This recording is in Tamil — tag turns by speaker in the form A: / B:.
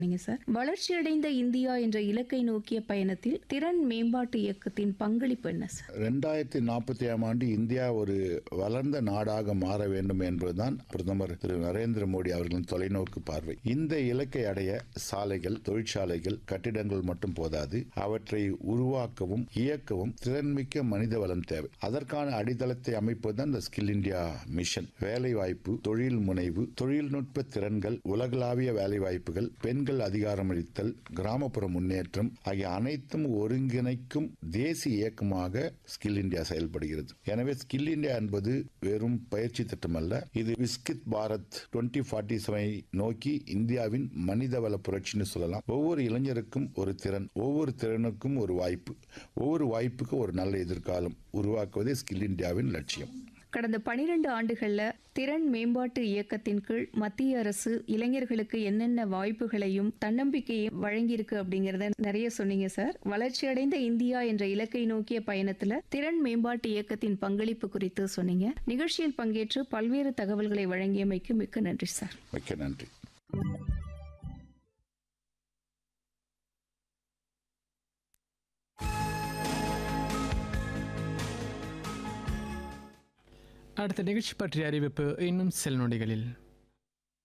A: நீங்க சார் வளர்ச்சியடைந்த இந்தியா என்ற இலக்கை நோக்கிய பயணத்தில் திறன் மேம்பாட்டு இயக்கத்தின் பங்களிப்பு என்ன சார்
B: ரெண்டாயிரத்தி நாற்பத்தி ஏழாம் ஆண்டு இந்தியா ஒரு வளர்ந்த நாடாக மாற வேண்டும் என்பதுதான் பிரதமர் திரு நரேந்திர மோடி அவர்களின் தொலைநோக்கு பார்வை இந்த இலக்கை அடைய சாலைகள் தொழிற்சாலைகள் கட்டிடங்கள் மட்டும் போதாது அவற்றை உருவாக்கவும் இயக்கவும் திறன்மிக்க மனித வளம் தேவை அதற்கான அடித்தளத்தை அமைப்பதுதான் இந்த ஸ்கில் இந்தியா மிஷன் வேலை வாய்ப்பு தொழில் முனைவு தொழில்நுட்ப திறன்கள் உலகளாவிய வேலை வாய்ப்புகள் பெண்கள் அதிகாரமளித்தல் கிராமப்புற முன்னேற்றம் ஆகிய அனைத்தும் ஒருங்கிணைக்கும் தேசிய இயக்கமாக ஸ்கில் இந்தியா செயல்படுகிறது எனவே ஸ்கில் இந்தியா என்பது வெறும் பயிற்சி திட்டம் அல்ல இது விஸ்கித் பாரத் டுவெண்ட்டி ஃபார்ட்டி செவனை நோக்கி இந்தியாவின் மனிதவள புரட்சின்னு சொல்லலாம் ஒவ்வொரு இளைஞருக்கும் ஒரு திறன் ஒவ்வொரு திறனுக்கும் ஒரு வாய்ப்பு ஒவ்வொரு வாய்ப்புக்கும் ஒரு நல்ல எதிர்காலம் உருவாக்குவதே ஸ்கில் இந்தியாவின் லட்சியம்
A: கடந்த 12 ஆண்டுகள்ல திறன் மேம்பாட்டு இயக்கத்தின் கீழ் மத்திய அரசு இளைஞர்களுக்கு என்னென்ன வாய்ப்புகளையும் தன்னம்பிக்கையும் வழங்கியிருக்கு அப்படிங்கறத நிறைய சொன்னீங்க சார் வளர்ச்சியடைந்த இந்தியா என்ற இலக்கை நோக்கிய பயணத்துல திறன் மேம்பாட்டு இயக்கத்தின் பங்களிப்பு குறித்து சொன்னீங்க நிகழ்ச்சியில் பங்கேற்று பல்வேறு தகவல்களை வழங்கியமைக்கு மிக்க நன்றி சார்
B: மிக்க நன்றி
C: அடுத்த நிகழ்ச்சி பற்றிய அறிவிப்பு இன்னும் சில நொடிகளில்